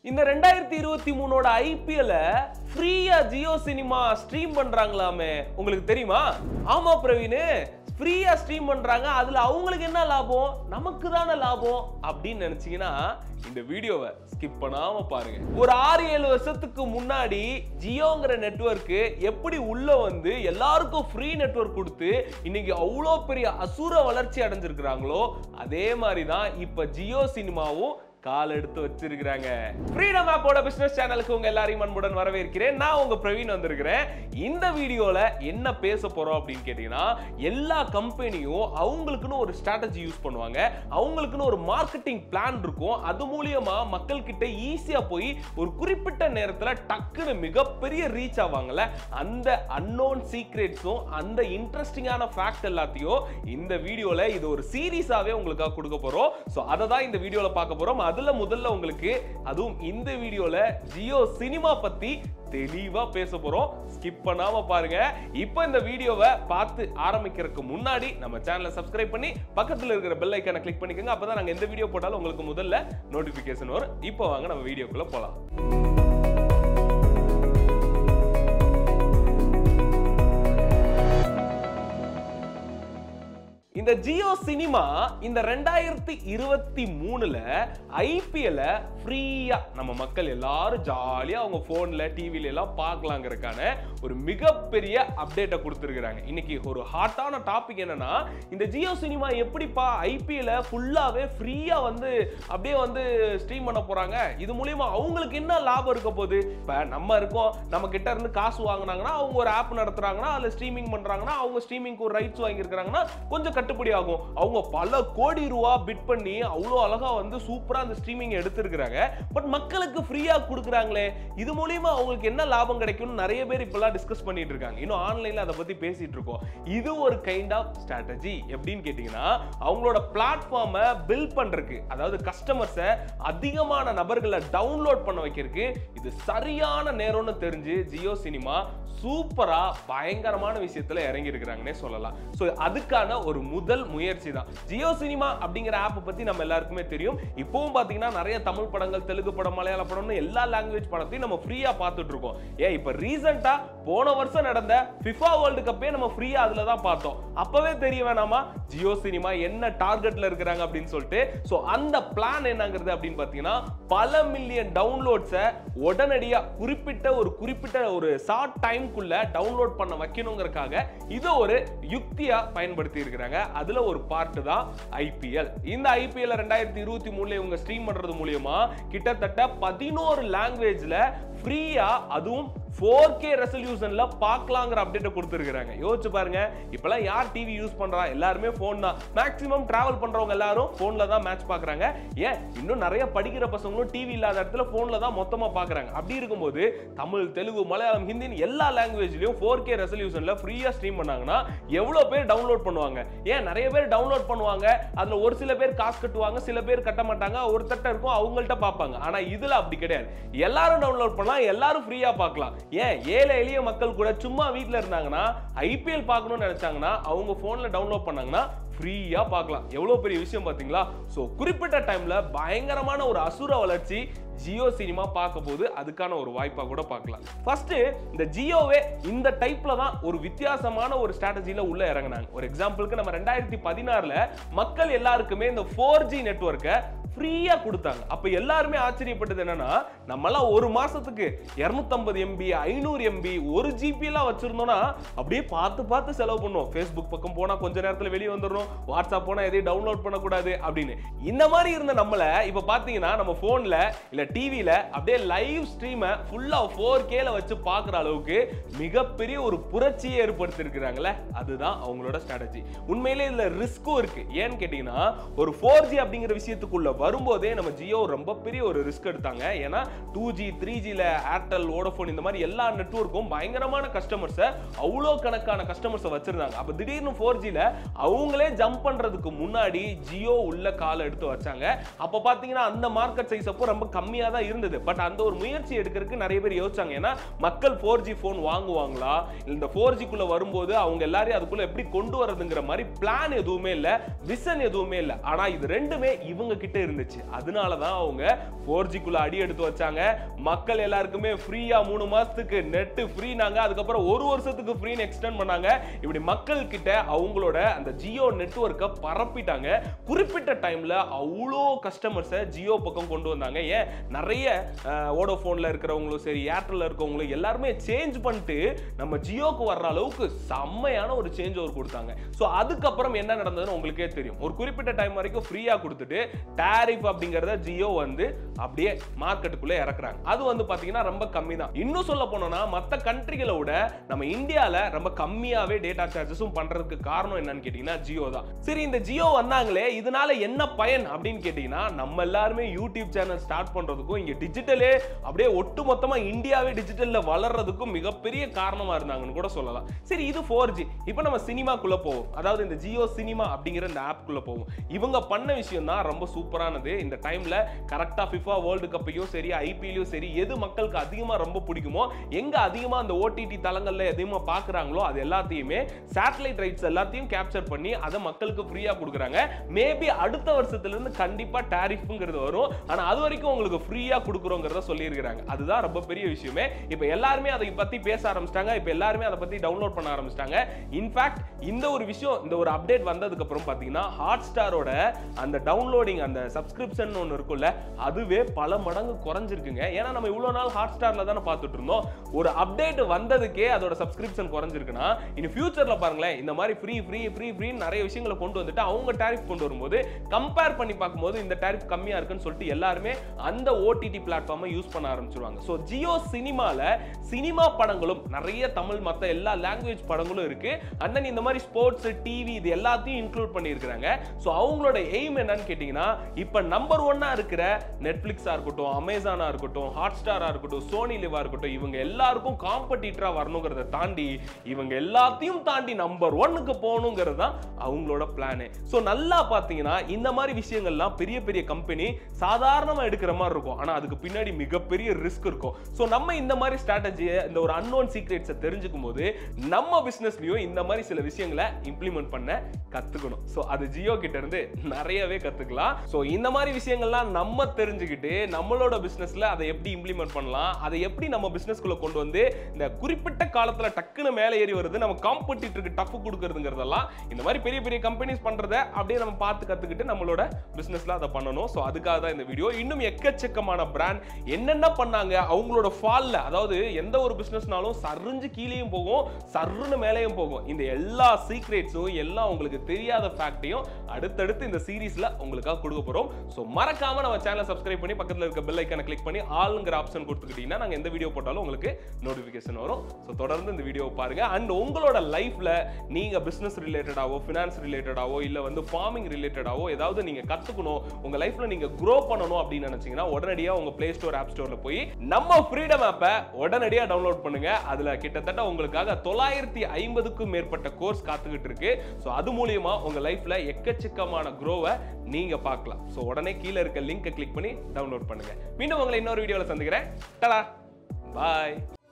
இந்த ரெண்டாயிரத்தி இருபத்தி மூணோட ஐபிஎல்ல ஃப்ரீயா ஜியோ சினிமா ஸ்ட்ரீம் பண்றாங்களாமே உங்களுக்கு தெரியுமா ஆமா பிரவீன் ஃப்ரீயா ஸ்ட்ரீம் பண்றாங்க அதுல அவங்களுக்கு என்ன லாபம் நமக்கு தானே லாபம் அப்படின்னு நினைச்சீங்கன்னா இந்த வீடியோவை ஸ்கிப் பண்ணாம பாருங்க ஒரு ஆறு ஏழு வருஷத்துக்கு முன்னாடி ஜியோங்கிற நெட்வொர்க் எப்படி உள்ள வந்து எல்லாருக்கும் ஃப்ரீ நெட்வொர்க் கொடுத்து இன்னைக்கு அவ்வளோ பெரிய அசுர வளர்ச்சி அடைஞ்சிருக்கிறாங்களோ அதே மாதிரி தான் இப்ப ஜியோ சினிமாவும் கால் எடுத்து வச்சிருக்கிறாங்க ஃப்ரீடம் ஆப்போட பிசினஸ் சேனலுக்கு உங்க எல்லாரையும் அன்புடன் வரவேற்கிறேன் நான் உங்க பிரவீன் வந்திருக்கிறேன் இந்த வீடியோல என்ன பேச போறோம் அப்படின்னு கேட்டீங்கன்னா எல்லா கம்பெனியும் அவங்களுக்குன்னு ஒரு ஸ்ட்ராட்டஜி யூஸ் பண்ணுவாங்க அவங்களுக்குன்னு ஒரு மார்க்கெட்டிங் பிளான் இருக்கும் அது மூலியமா மக்கள் கிட்ட ஈஸியா போய் ஒரு குறிப்பிட்ட நேரத்துல டக்குன்னு மிகப்பெரிய ரீச் ஆவாங்கல்ல அந்த அன்னோன் சீக்ரெட்ஸும் அந்த இன்ட்ரெஸ்டிங்கான ஃபேக்ட் எல்லாத்தையும் இந்த வீடியோல இது ஒரு சீரீஸாவே உங்களுக்காக கொடுக்க போறோம் சோ அதை தான் இந்த வீடியோல பார்க்க போறோம் அதுல முதல்ல உங்களுக்கு அதுவும் இந்த வீடியோல ஜியோ சினிமா பத்தி தெளிவா பேச போறோம் ஸ்கிப் பண்ணாம பாருங்க இப்போ இந்த வீடியோவை பார்த்து ஆரம்பிக்கிறதுக்கு முன்னாடி நம்ம சேனலை சப்ஸ்கிரைப் பண்ணி பக்கத்துல இருக்கிற பெல் ஐக்கானை கிளிக் பண்ணிக்கோங்க அப்பதான் நாங்க எந்த வீடியோ போட்டாலும் உங்களுக்கு முதல்ல நோட்டிபிகேஷன் வரும் இப்போ வாங்க நம்ம வீடியோக்குள்ள போலாம் இந்த ஜியோ சினிமா இந்த ரெண்டாயிரத்தி இருபத்தி மூணுல ஐபிஎல் ஃப்ரீயா நம்ம மக்கள் எல்லாரும் ஜாலியா அவங்க போன்ல டிவில எல்லாம் பார்க்கலாங்கிறதுக்கான ஒரு மிகப்பெரிய அப்டேட்டை கொடுத்துருக்காங்க இன்னைக்கு ஒரு ஹாட்டான டாபிக் என்னன்னா இந்த ஜியோ சினிமா எப்படிப்பா ஐபிஎல் ஃபுல்லாவே ஃப்ரீயா வந்து அப்படியே வந்து ஸ்ட்ரீம் பண்ண போறாங்க இது மூலியமா அவங்களுக்கு என்ன லாபம் இருக்க போகுது இப்ப நம்ம இருக்கோம் நம்ம கிட்ட இருந்து காசு வாங்குனாங்கன்னா அவங்க ஒரு ஆப் நடத்துறாங்கன்னா அதுல ஸ்ட்ரீமிங் பண்றாங்கன்னா அவங்க ஸ்ட்ரீமிங்க்கு ஒரு ரைட்ஸ் வாங்கியிருக்காங்கன்னா கொஞ்சம் கட்டுப்படி ஆகும் அவங்க பல கோடி ரூபா பிட் பண்ணி அவ்வளோ அழகா வந்து சூப்பரா அந்த ஸ்ட்ரீமிங் எடுத்திருக்கிறாங்க பட் மக்களுக்கு ஃப்ரீயா கொடுக்குறாங்களே இது மூலியமா அவங்களுக்கு என்ன லாபம் கிடைக்கும்னு நிறைய பேர் இப்பெல்லாம் டிஸ்கஸ் பண்ணிட்டு இருக்காங்க இன்னும் ஆன்லைன்ல அதை பத்தி பேசிட்டு இருக்கோம் இது ஒரு கைண்ட் ஆஃப் ஸ்ட்ராட்டஜி எப்படின்னு கேட்டீங்கன்னா அவங்களோட பிளாட்ஃபார்மை பில்ட் பண்றதுக்கு அதாவது கஸ்டமர்ஸை அதிகமான நபர்களை டவுன்லோட் பண்ண வைக்கிறதுக்கு இது சரியான நேரம்னு தெரிஞ்சு ஜியோ சினிமா சூப்பரா பயங்கரமான விஷயத்துல இறங்கி இருக்கிறாங்கன்னே சொல்லலாம் ஸோ அதுக்கான ஒரு முதல் முயற்சி தான் ஜியோ சினிமா அப்படிங்கிற ஆப் பத்தி நம்ம எல்லாருக்குமே தெரியும் இப்பவும் பாத்தீங்கன்னா நிறைய தமிழ் படங்கள் தெலுங்கு படம் மலையாள படம்னு எல்லா லாங்குவேஜ் படத்தையும் நம்ம ஃப்ரீயா பார்த்துட்டு இருக்கோம் ஏன் இப்ப ரீசெண்டா போன வருஷம் நடந்த ஃபிஃபா வேர்ல்டு கப்பே நம்ம ஃப்ரீயா அதுல தான் பார்த்தோம் அப்பவே தெரிய வேணாமா ஜியோ சினிமா என்ன டார்கெட்ல இருக்கிறாங்க அப்படின்னு சொல்லிட்டு ஸோ அந்த பிளான் என்னங்கிறது அப்படின்னு பாத்தீங்கன்னா பல மில்லியன் டவுன்லோட்ஸை உடனடியா குறிப்பிட்ட ஒரு குறிப்பிட்ட ஒரு ஷார்ட் டைம்குள்ள டவுன்லோட் பண்ண வைக்கணுங்கிறதுக்காக இதை ஒரு யுக்தியா பயன்படுத்தி இருக்கிறாங்க அதுல ஒரு பார்ட் தான் ஐபிஎல் இந்த ஐபிஎல் ரெண்டாயிரத்தி இருபத்தி மூணுல இவங்க ஸ்ட்ரீம் பண்றது மூலியமா கிட்டத்தட்ட பதினோரு லாங்குவேஜ்ல ஃப்ரீயா அதுவும் ஃபோர் கே ரெசல்யூஷன்ல பார்க்கலாங்கிற அப்டேட்டை கொடுத்துருக்காங்க யோசிச்சு பாருங்க இப்பெல்லாம் யார் டிவி யூஸ் பண்றா எல்லாருமே ஃபோன் தான் மேக்ஸிமம் டிராவல் பண்றவங்க எல்லாரும் ஃபோன்ல தான் மேட்ச் பார்க்கறாங்க ஏன் இன்னும் நிறைய படிக்கிற பசங்களும் டிவி இல்லாத இடத்துல ஃபோன்ல தான் மொத்தமா பார்க்கறாங்க அப்படி இருக்கும்போது தமிழ் தெலுங்கு மலையாளம் ஹிந்தின்னு எல்லா லாங்குவேஜ்லயும் ஃபோர் கே ரெசல்யூஷன்ல ஃப்ரீயா ஸ்ட்ரீம் பண்ணாங்கன்னா எவ்வளவு பேர் டவுன்லோட் பண்ணுவாங்க ஏன் நிறைய பேர் டவுன்லோட் பண்ணுவாங்க அதுல ஒரு சில பேர் காசு கட்டுவாங்க சில பேர் கட்ட மாட்டாங்க ஒரு தட்டை இருக்கும் அவங்கள்ட்ட பார்ப்பாங்க ஆனா இதுல அப்படி கிடையாது எல்லாரும் டவுன்லோட் பண்ணலாம் எல்லாரும் ஃப்ரீயா பார்க்கலாம் ஏன் ஏழை எளிய மக்கள் கூட சும்மா வீட்ல இருந்தாங்கன்னா ஐபிஎல் பார்க்கணும்னு நினைச்சாங்கன்னா அவங்க போன்ல டவுன்லோட் பண்ணாங்கன்னா ஃப்ரீயா பார்க்கலாம் எவ்வளவு பெரிய விஷயம் பாத்தீங்களா சோ குறிப்பிட்ட டைம்ல பயங்கரமான ஒரு அசுர வளர்ச்சி ஜியோ சினிமா பார்க்க போது அதுக்கான ஒரு வாய்ப்பா கூட பார்க்கலாம் ஃபர்ஸ்ட் இந்த ஜியோவே இந்த டைப்ல தான் ஒரு வித்தியாசமான ஒரு ஸ்ட்ராட்டஜில உள்ள இறங்குனாங்க ஒரு எக்ஸாம்பிளுக்கு நம்ம ரெண்டாயிரத்தி பதினாறுல மக்கள் எல்லாருக்குமே இந்த ஃபோர் ஜி நெட்ஒர்க்கை ஃப்ரீயா கொடுத்தாங்க அப்ப எல்லாருமே ஆச்சரியப்பட்டது என்னன்னா நம்மலாம் ஒரு மாசத்துக்கு 250 எம்பி ஐநூறு எம்பி ஒரு ஜிபி எல்லாம் வச்சிருந்தோம்னா அப்படியே பார்த்து பார்த்து செலவு பண்ணுவோம் ஃபேஸ்புக் பக்கம் போனா கொஞ்ச நேரத்துல வெளியே வந்துடணும் வாட்ஸ்அப் போனா எதையும் டவுன்லோட் பண்ணக்கூடாது அப்படின்னு இந்த மாதிரி இருந்த நம்மள இப்ப பாத்தீங்கன்னா நம்ம போன்ல இல்ல டிவில அப்படியே லைவ் ஸ்ட்ரீமை ஃபுல்லா ஃபோர் கேல வச்சு பார்க்குற அளவுக்கு மிகப்பெரிய ஒரு புரட்சியை ஏற்படுத்தி இருக்கிறாங்களே அதுதான் அவங்களோட ஸ்ட்ராட்டஜி உண்மையிலே இதுல ரிஸ்க்கும் இருக்கு ஏன்னு கேட்டீங்கன்னா ஒரு ஃபோர் ஜி அப்படிங்கிற விஷயத்துக்குள்ள வரும்போதே நம்ம ஜியோ ரொம்ப பெரிய ஒரு ரிஸ்க் எடுத்தாங்க ஏன்னா டூ ஜி த்ரீ ஜில ஏர்டெல் வோடஃபோன் இந்த மாதிரி எல்லா நெட்வொர்க்கும் பயங்கரமான கஸ்டமர்ஸை அவ்வளோ கணக்கான கஸ்டமர்ஸை வச்சிருந்தாங்க அப்போ திடீர்னு ஃபோர் ஜில அவங்களே ஜம்ப் பண்றதுக்கு முன்னாடி ஜியோ உள்ள கால எடுத்து வச்சாங்க அப்ப பாத்தீங்கன்னா அந்த மார்க்கெட் சைஸ் அப்போ ரொம்ப கம்மியா தான் இருந்தது பட் அந்த ஒரு முயற்சி எடுக்கிறதுக்கு நிறைய பேர் யோசிச்சாங்க ஏன்னா மக்கள் ஃபோர் ஜி ஃபோன் வாங்குவாங்களா இந்த ஃபோர் ஜிக்குள்ள வரும்போது அவங்க எல்லாரையும் அதுக்குள்ள எப்படி கொண்டு வரதுங்கிற மாதிரி பிளான் எதுவுமே இல்ல விஷன் எதுவுமே இல்ல ஆனா இது ரெண்டுமே இவங்க கிட்ட இருந்துச்சு அதனால தான் அவங்க ஃபோர் ஜிக்குள்ள அடி எடுத்து வச்சாங்க மக்கள் எல்லாருக்குமே ஃப்ரீயா மூணு மாசத்துக்கு நெட் ஃப்ரீனாங்க அதுக்கப்புறம் ஒரு வருஷத்துக்கு ஃப்ரீன்னு எக்ஸ்டெண்ட் பண்ணாங்க இப்படி மக்கள் கிட்ட அவங்களோட அந்த ஜியோ நெட்வொர்க்கை பரப்பிட்டாங்க குறிப்பிட்ட டைம்ல அவ்வளோ கஸ்டமர்ஸை ஜியோ பக்கம் கொண்டு வந்தாங்க ஏன் நிறைய ஓடோஃபோன்ல இருக்கிறவங்களும் சரி ஏர்டெல்ல இருக்கவங்களும் எல்லாருமே சேஞ்ச் பண்ணிட்டு நம்ம ஜியோக்கு வர்ற அளவுக்கு செம்மையான ஒரு சேஞ்ச் ஓவர் கொடுத்தாங்க ஸோ அதுக்கப்புறம் என்ன நடந்ததுன்னு உங்களுக்கே தெரியும் ஒரு குறிப்பிட்ட டைம் வரைக்கும் ஃப்ரீயா கொடுத்துட்டு டாரிஃப் அப்படிங்கறத ஜியோ வந்து அப்படியே மார்க்கெட்டுக்குள்ள இறக்குறாங்க அது வந்து பாத்தீங்கன்னா ரொம்ப கம்மி தான் இன்னும் சொல்ல போனோம்னா மற்ற கண்ட்ரிகளை விட நம்ம இந்தியால ரொம்ப கம்மியாவே டேட்டா சார்ஜஸும் பண்றதுக்கு காரணம் என்னன்னு கேட்டீங்கன்னா ஜியோ தான் சரி இந்த ஜியோ வந்தாங்களே இதனால என்ன பயன் அப்படின்னு கேட்டீங்கன்னா நம்ம எல்லாருமே யூடியூப் சேனல் ஸ்டார்ட் பண்றதுக்கும் இங்க டிஜிட்டலே அப்படியே ஒட்டு மொத்தமா இந்தியாவே டிஜிட்டல்ல வளர்றதுக்கும் மிகப்பெரிய காரணமா இருந்தாங்கன்னு கூட சொல்லலாம் சரி இது ஃபோர் ஜி இப்போ நம்ம சினிமாக்குள்ள போவோம் அதாவது இந்த ஜியோ சினிமா அப்படிங்கிற இந்த ஆப்குள்ள போவோம் இவங்க பண்ண விஷயம் தான் ரொம்ப சூப்பரானது இந்த டைம்ல கரெக்டா ஃபிஃபா வேர்ல்டு கப்பையும் சரி ஐபிஎல்லையும் சரி எது மக்களுக்கு அதிகமா ரொம்ப பிடிக்குமோ எங்க அதிகமா அந்த ஓடிடி தளங்கள்ல எதையுமா பாக்குறாங்களோ அது எல்லாத்தையுமே சேட்டலைட் ரைட்ஸ் எல்லாத்தையும் கேப்சர் பண்ணி அதை மக்களுக்கு ஃப்ரீயா கொடுக்குறாங்க மேபி அடுத்த வருஷத்துல இருந்து கண்டிப்பா டாரிஃப்ங்கிறது வரும் ஆனா அது வரைக்கும் உங்களுக்கு ஃப்ரீயா கொடுக்குறோங்கிறத சொல்லியிருக்கிறாங்க அதுதான் ரொம்ப பெரிய விஷயமே இப்போ எல்லாருமே அதை பத்தி பேச ஆரம்பிச்சிட்டாங்க இப்போ எல்லாருமே அதை பத்தி டவுன்லோட் பண்ண ஆரம்பிச்சிட்டாங்க இன்ஃபேக்ட் இந்த ஒரு விஷயம் இந்த ஒரு அப்டேட் வந்ததுக்கு அப்புறம் பாத்தீங்கன்னா ஹாட் ஸ்டாரோட அந்த டவுன்லோடிங் அந்த சப்ஸ்கிரிப்ஷன் ஒன்று இருக்குல்ல அதுவே பல மடங்கு குறைஞ்சிருக்குங்க ஏன்னா நம்ம இவ்வளவு நாள் ஹாட் ஸ்டார்ல தானே பார்த்துட்டு இருந்தோம் ஒரு அப்டேட் வந்ததுக்கே அதோட சப்ஸ்கிரிப்ஷன் குறைஞ்சிருக்குன்னா இனி ஃபியூச்சர்ல பாருங்களேன் இந்த மாதிரி ஃப்ரீ ஃப்ரீ ஃப்ரீ ஃப்ரீ நிறைய விஷயங்களை கொண்டு வந்துட்டு அவங்க டாரிஃப் கொண்டு வரும்போது கம்பேர் பண்ணி பார்க்கும்போது இந்த டாரிஃப் கம்மியா இருக்குன்னு சொல்லிட்டு எல்லாருமே அந்த ஓடிடி பிளாட்ஃபார்மை யூஸ் பண்ண ஆரம்பிச்சிருவாங்க ஸோ ஜியோ சினிமால சினிமா படங்களும் நிறைய தமிழ் மற்ற எல்லா லாங்குவேஜ் படங்களும் இருக்கு அண்ட் தென் இந்த மாதிரி ஸ்போர்ட்ஸ் டிவி இது எல்லாத்தையும் இன்க்ளூட் பண்ணியிருக்கிறாங்க ஸோ அவங்களோட எய்ம் என்னன்னு கேட்டிங்கன்னா இப்போ நம்பர் ஒன்னா இருக்கிற நெட்ஃப்ளிக்ஸாக இருக்கட்டும் அமேசானா இருக்கட்டும் ஹாட் ஸ்டாரா இருக்கட்டும் சோனி லிவா இருக்கட்டும் இவங்க எல்லாருக்கும் காம்படிட்டரா வரணுங்கிறத தாண்டி இவங்க எல்லாத்தையும் தாண்டி நம்பர் ஒன்னுக்கு போகணுங்கிறது தான் அவங்களோட பிளானு ஸோ நல்லா பார்த்தீங்கன்னா இந்த மாதிரி விஷயங்கள்லாம் பெரிய பெரிய கம்பெனி சாதாரணமாக எடுக்கிற மாதிரி இருக்கும் ஆனால் அதுக்கு பின்னாடி மிகப்பெரிய ரிஸ்க் இருக்கும் ஸோ நம்ம இந்த மாதிரி ஸ்ட்ராட்டஜியை இந்த ஒரு அன்னோன் சீக்ரெட்ஸை தெரிஞ்சுக்கும் போது நம்ம பிஸ்னஸ்லையும் இந்த மாதிரி சில விஷயங்களை இம்ப்ளிமெண்ட் பண்ண கற்றுக்கணும் ஸோ அது ஜியோ கிட்ட இருந்து நிறையவே கற்றுக்கலாம் ஸோ இந்த மாதிரி விஷயங்கள்லாம் நம்ம தெரிஞ்சுக்கிட்டு நம்மளோட பிஸ்னஸில் அதை எப்படி இம்ப்ளிமெண்ட் பண்ணலாம் அதை எப்படி நம்ம பிஸ்னஸ்குள்ளே கொண்டு வந்து இந்த குறிப்பிட்ட காலத்தில் டக்குன்னு மேலே ஏறி வருது நம்ம காம்படிட்டருக்கு டஃப் கொடுக்கறதுங்கிறதெல்லாம் இந்த மாதிரி பெரிய பெரிய கம்பெனிஸ் பண்ணுறத அப்படியே நம்ம பார்த்து கற்றுக்கிட்டு நம்மளோட பிஸ்னஸில் அதை பண்ணணும் ஸோ அதுக்காக தான் இந்த வீடியோ இன்னும் எக்கச்சக்கமான பிராண்ட் என்னென்ன பண்ணாங்க அவங்களோட ஃபால்ல அதாவது எந்த ஒரு பிஸ்னஸ்னாலும் சரிஞ்சு கீழேயும் போகும் சர்ருன்னு மேலேயும் போகும் இந்த எல்லா சீக்ரெட்ஸும் எல்லாம் உங்களுக்கு தெரியாத ஃபேக்டையும் அடுத்தடுத்து இந்த சீரீஸ்ல உங்களுக்காக கொடுக்க போறோம் ஸோ மறக்காம நம்ம சேனலை சப்ஸ்கிரைப் பண்ணி பக்கத்தில் இருக்க பெல் ஐக்கனை கிளிக் பண்ணி ஆளுங்கிற ஆப்ஷன் கொடுத்துக்கிட்டீங்கன்னா நாங்கள் எந்த வீடியோ போட்டாலும் உங்களுக்கு நோட்டிஃபிகேஷன் வரும் ஸோ தொடர்ந்து இந்த வீடியோ பாருங்க அண்ட் உங்களோட லைஃப்ல நீங்க பிசினஸ் ரிலேட்டடாவோ ஃபினான்ஸ் ரிலேட்டடாவோ இல்ல வந்து ஃபார்மிங் ரிலேட்டடாவோ ஏதாவது நீங்க கத்துக்கணும் உங்க லைஃப்ல நீங்க க்ரோ பண்ணணும் அப்படின்னு நினைச்சீங்கன்னா உடனடியாக உங்க பிளே ஸ்டோர் ஆப் ஸ்டோர்ல போய் நம்ம ஃப்ரீடம் ஆப்பை உடனடியாக டவுன்லோட் பண்ணுங்க அதுல கிட்டத்தட்ட உங்களுக்காக தொள்ளாயிரத்தி ஐம்பதுக்கும் மேற்பட்ட கோர்ஸ் காத்துக்கிட்டு இருக்கு ஸோ அது மூலியமா உங்க லைஃப்ல எக்கச்சக்கமான க்ரோவை நீங்க பார்க்கலாம் ஸோ உடனே கீழே இருக்க லிங்கை கிளிக் பண்ணி டவுன்லோட் பண்ணுங்க மீண்டும் உங்களை இன்னொரு வீடியோவில் சந்திக்கிறேன் டடா பாய்